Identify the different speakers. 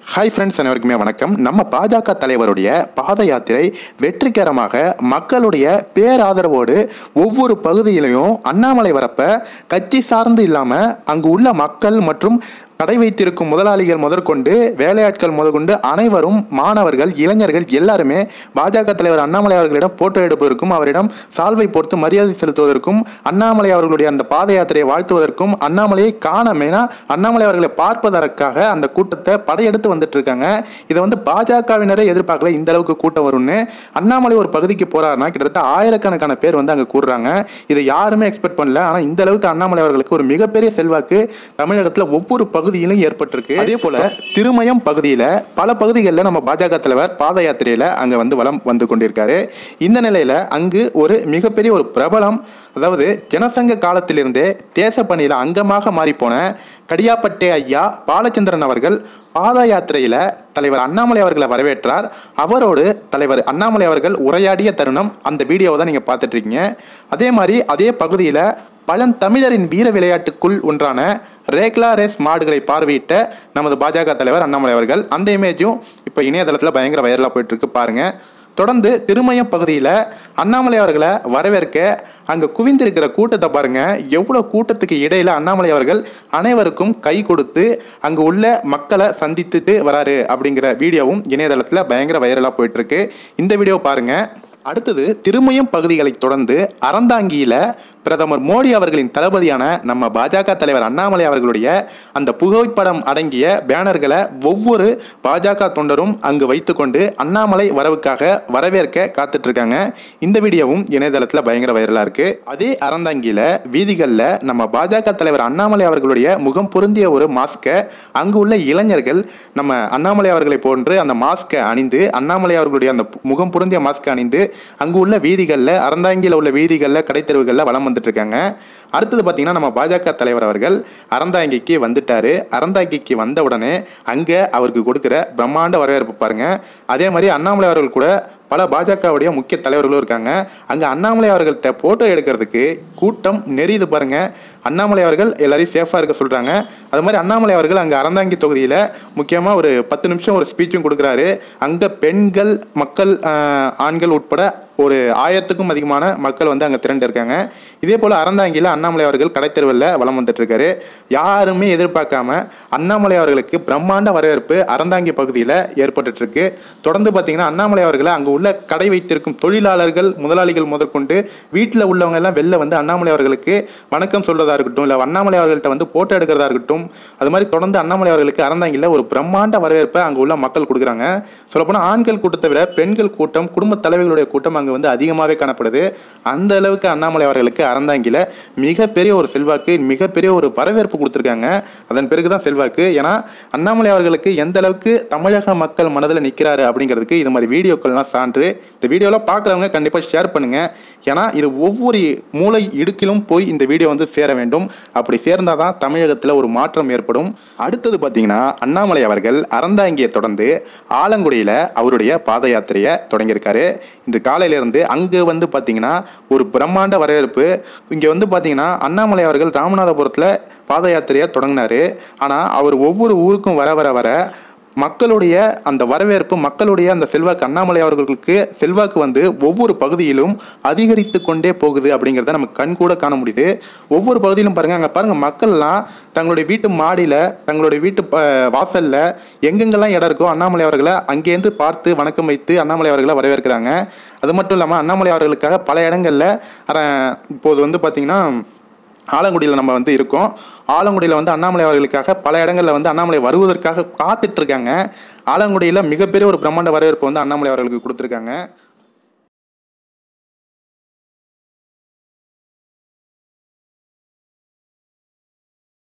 Speaker 1: hi friends அனைவருக்குமே வணக்கம் நம்ம பாஜக தலைவருடைய பாத யாத்திரை வெற்றிகரமாக மக்களுடைய பேராதரவோடு ஒவ்வொரு பகுதியிலையும் அண்ணாமலை வரப்ப கட்சி சார்ந்து இல்லாமல் அங்கு உள்ள மக்கள் மற்றும் கடை வைத்திருக்கும் முதலாளிகள் முதற்கொண்டு வேலையாட்கள் முதற்கொண்டு அனைவரும் மாணவர்கள் இளைஞர்கள் எல்லாருமே பாஜக தலைவர் அண்ணாமலை அவர்களிடம் போட்டோ எடுப்பதற்கும் அவரிடம் சால்வை போர்த்து மரியாதை செலுத்துவதற்கும் அண்ணாமலை அவர்களுடைய அந்த பாத யாத்திரையை வாழ்த்துவதற்கும் அண்ணாமலையை காண மெயினா அண்ணாமலை அவர்களை பார்ப்பதற்காக அந்த கூட்டத்தை படையெடுத்து வந்துட்டு இருக்காங்க இதை வந்து பாஜகவினரே எதிர்பார்க்கல இந்த அளவுக்கு கூட்டம் வரும்னு அண்ணாமலை ஒரு பகுதிக்கு போறாருன்னா கிட்டத்தட்ட ஆயிரக்கணக்கான பேர் வந்து அங்க கூடுறாங்க இதை யாருமே எக்ஸ்பெக்ட் பண்ணல ஆனா இந்த அளவுக்கு அண்ணாமலை அவர்களுக்கு ஒரு மிகப்பெரிய செல்வாக்கு தமிழகத்துல ஒவ்வொரு பகுதியிலும் ஏற்பட்டிருக்கு அதே போல திருமயம் பகுதியில பல பகுதிகளில் நம்ம பாஜக தலைவர் பாத யாத்திரையில அங்க வந்து வலம் வந்து கொண்டிருக்காரு இந்த நிலையில அங்கு ஒரு மிகப்பெரிய ஒரு பிரபலம் அதாவது ஜனசங்க காலத்திலிருந்தே தேச பணியில அங்கமாக மாறிப்போன கடியாப்பட்டே ஐயா பாலச்சந்திரன் அவர்கள் பாத யாத்திரையில தலைவர் அண்ணாமலை அவர்களை வரவேற்றார் அவரோடு தலைவர் அண்ணாமலை அவர்கள் உரையாடிய தருணம் அந்த வீடியோவை தான் நீங்க பார்த்துட்டு இருக்கீங்க அதே மாதிரி அதே பகுதியில பழந்தமிழரின் வீர விளையாட்டுக்குள் ஒன்றான ரேக்லா ரேஸ் மாடுகளை பார்வையிட்ட நமது பாஜக தலைவர் அண்ணாமலை அவர்கள் அந்த இமேஜும் இப்போ இணையதளத்தில் பயங்கர வைரலாக போயிட்டு இருக்கு பாருங்க தொடர்ந்து திருமயம் பகுதியில் அண்ணாமலை அவர்களை வரவேற்க அங்கே குவிந்திருக்கிற கூட்டத்தை பாருங்க எவ்வளோ கூட்டத்துக்கு இடையில அண்ணாமலை அவர்கள் அனைவருக்கும் கை கொடுத்து அங்கே உள்ள மக்களை சந்தித்துட்டு வராரு அப்படிங்கிற வீடியோவும் இணையதளத்தில் பயங்கர வைரலாக போயிட்டு இருக்கு இந்த வீடியோ பாருங்க அடுத்தது திருமயம் பகுதிகளை தொடர்ந்து அறந்தாங்கியில பிரதமர் மோடி அவர்களின் தளபதியான நம்ம பாஜக தலைவர் அண்ணாமலை அவர்களுடைய அந்த புகைப்படம் அடங்கிய பேனர்களை ஒவ்வொரு பாஜக தொண்டரும் அங்கு வைத்துக்கொண்டு அண்ணாமலை வரவுக்காக வரவேற்க காத்துட்டு இருக்காங்க இந்த வீடியோவும் இணையதளத்தில் பயங்கர வைரலா இருக்கு அதே அறந்தாங்கியில வீதிகளில் நம்ம பாஜக தலைவர் அண்ணாமலை அவர்களுடைய முகம் பொருந்திய ஒரு மாஸ்கை அங்கு உள்ள இளைஞர்கள் நம்ம அண்ணாமலை அவர்களை போன்று அந்த மாஸ்கை அணிந்து அண்ணாமலை அவர்களுடைய அந்த முகம் பொருந்திய மாஸ்கை அணிந்து அங்கு உள்ள வீதிகளில் அறந்தாங்கியில் உள்ள வீதிகளில் கடைத்தெருவுகளில் வலம் வந்துட்டு இருக்காங்க அடுத்தது பார்த்தீங்கன்னா நம்ம பாஜக தலைவர் அவர்கள் அறந்தாங்கிக்கு வந்துட்டாரு அறந்தாங்கிக்கு வந்த உடனே அங்கே அவருக்கு கொடுக்குற பிரம்மாண்ட வரவேற்பு பாருங்க அதே மாதிரி அண்ணாமலை அவர்கள் கூட பல பாஜகவுடைய முக்கிய தலைவர்களும் இருக்காங்க அங்கே அண்ணாமலை அவர்கள்ட்ட போட்டோ எடுக்கிறதுக்கு கூட்டம் நெறியுது பாருங்க அண்ணாமலை அவர்கள் எல்லாரையும் சேஃபாக இருக்க சொல்கிறாங்க அது மாதிரி அண்ணாமலை அவர்கள் அங்கே அறந்தாங்கி தொகுதியில் முக்கியமாக ஒரு பத்து நிமிஷம் ஒரு ஸ்பீச்சும் கொடுக்குறாரு அங்கே பெண்கள் மக்கள் ஆஹ், ஆண்கள் உட்பட ஒரு ஆயிரத்துக்கும் அதிகமான மக்கள் வந்து அங்கே திரண்டு இருக்காங்க இதே போல் அறந்தாங்கியில் அண்ணாமலை அவர்கள் கடைத்தெருவில் வலம் வந்துட்டு இருக்காரு யாருமே எதிர்பார்க்காம அண்ணாமலை அவர்களுக்கு பிரம்மாண்ட வரவேற்பு அறந்தாங்கி பகுதியில் ஏற்பட்டுட்டு இருக்கு தொடர்ந்து பார்த்தீங்கன்னா அண்ணாமலை அவர்களை அங்கே உள்ள கடை வைத்திருக்கும் தொழிலாளர்கள் முதலாளிகள் முதற்கொண்டு வீட்டில் உள்ளவங்க எல்லாம் வெளில வந்து அண்ணாமலை அவர்களுக்கு வணக்கம் சொல்றதா இருக்கட்டும் இல்லை அண்ணாமலை அவர்கள்ட்ட வந்து போட்டோ எடுக்கிறதா இருக்கட்டும் அது மாதிரி தொடர்ந்து அண்ணாமலை அவர்களுக்கு அறந்தாங்கியில் ஒரு பிரம்மாண்ட வரவேற்பை அங்கே உள்ள மக்கள் கொடுக்குறாங்க சொல்லப்போனால் ஆண்கள் கூட்டத்தை விட பெண்கள் கூட்டம் குடும்ப தலைவர்களுடைய கூட்டம் அங்கே வந்து அதிகமாகவே காணப்படுது அந்த அளவுக்கு அண்ணாமலை அவர்களுக்கு அறந்தாங்கில மிகப்பெரிய ஒரு செல்வாக்கு மிகப்பெரிய ஒரு வரவேற்பு கொடுத்துருக்காங்க அதன் பிறகுதான் செல்வாக்கு ஏன்னா அண்ணாமலை அவர்களுக்கு எந்த அளவுக்கு தமிழக மக்கள் மனதில் நிற்கிறாரு அப்படிங்கிறதுக்கு இது மாதிரி வீடியோக்கள்லாம் சான்று இந்த வீடியோலாம் பார்க்குறவங்க கண்டிப்பாக ஷேர் பண்ணுங்க ஏன்னா இது ஒவ்வொரு மூளை இடுக்கிலும் போய் இந்த வீடியோ வந்து சேர வேண்டும் அப்படி சேர்ந்தால் தான் தமிழகத்தில் ஒரு மாற்றம் ஏற்படும் அடுத்தது பார்த்தீங்கன்னா அண்ணாமலை அவர்கள் அறந்தாங்கியை தொடர்ந்து ஆலங்குடியில் அவருடைய பாத யாத்திரையை தொடங்கியிருக்காரு இன்று காலையிலேருந்து அங்கே வந்து பார்த்தீங்கன்னா ஒரு பிரம்மாண்ட வரவேற்பு இங்கே வந்து பார்த்தீங்கன்னா அண்ணாமலை அவர்கள் ராமநாதபுரத்தில் பாத யாத்திரையை தொடங்கினாரு ஆனால் அவர் ஒவ்வொரு ஊருக்கும் வர வர வர மக்களுடைய அந்த வரவேற்பு மக்களுடைய அந்த செல்வாக்கு அண்ணாமலை அவர்களுக்கு செல்வாக்கு வந்து ஒவ்வொரு பகுதியிலும் அதிகரித்து கொண்டே போகுது அப்படிங்கிறத நமக்கு கண் கூட காண முடியுது ஒவ்வொரு பகுதியிலும் பாருங்க அங்கே பாருங்க மக்கள்லாம் தங்களுடைய வீட்டு மாடியில் தங்களுடைய வீட்டு ப- வாசல்ல எங்கெங்கெல்லாம் இடம் இருக்கோ அண்ணாமலை அவர்களை அங்கேருந்து பார்த்து வணக்கம் வைத்து அண்ணாமலை அவர்களை வரவேற்கிறாங்க அது மட்டும் இல்லாமல் அண்ணாமலை அவர்களுக்காக பல இடங்கள்ல அர- இப்போது வந்து பார்த்தீங்கன்னா ஆலங்குடியில் நம்ம வந்து இருக்கோம் ஆலங்குடியில் வந்து அண்ணாமலை அவர்களுக்காக பல இடங்களில் வந்து அண்ணாமலை வருவதற்காக காத்துட்டு இருக்காங்க ஆலங்குடியில் மிகப்பெரிய ஒரு பிரம்மாண்ட வரவேற்பு வந்து அண்ணாமலை அவர்களுக்கு கொடுத்துருக்காங்க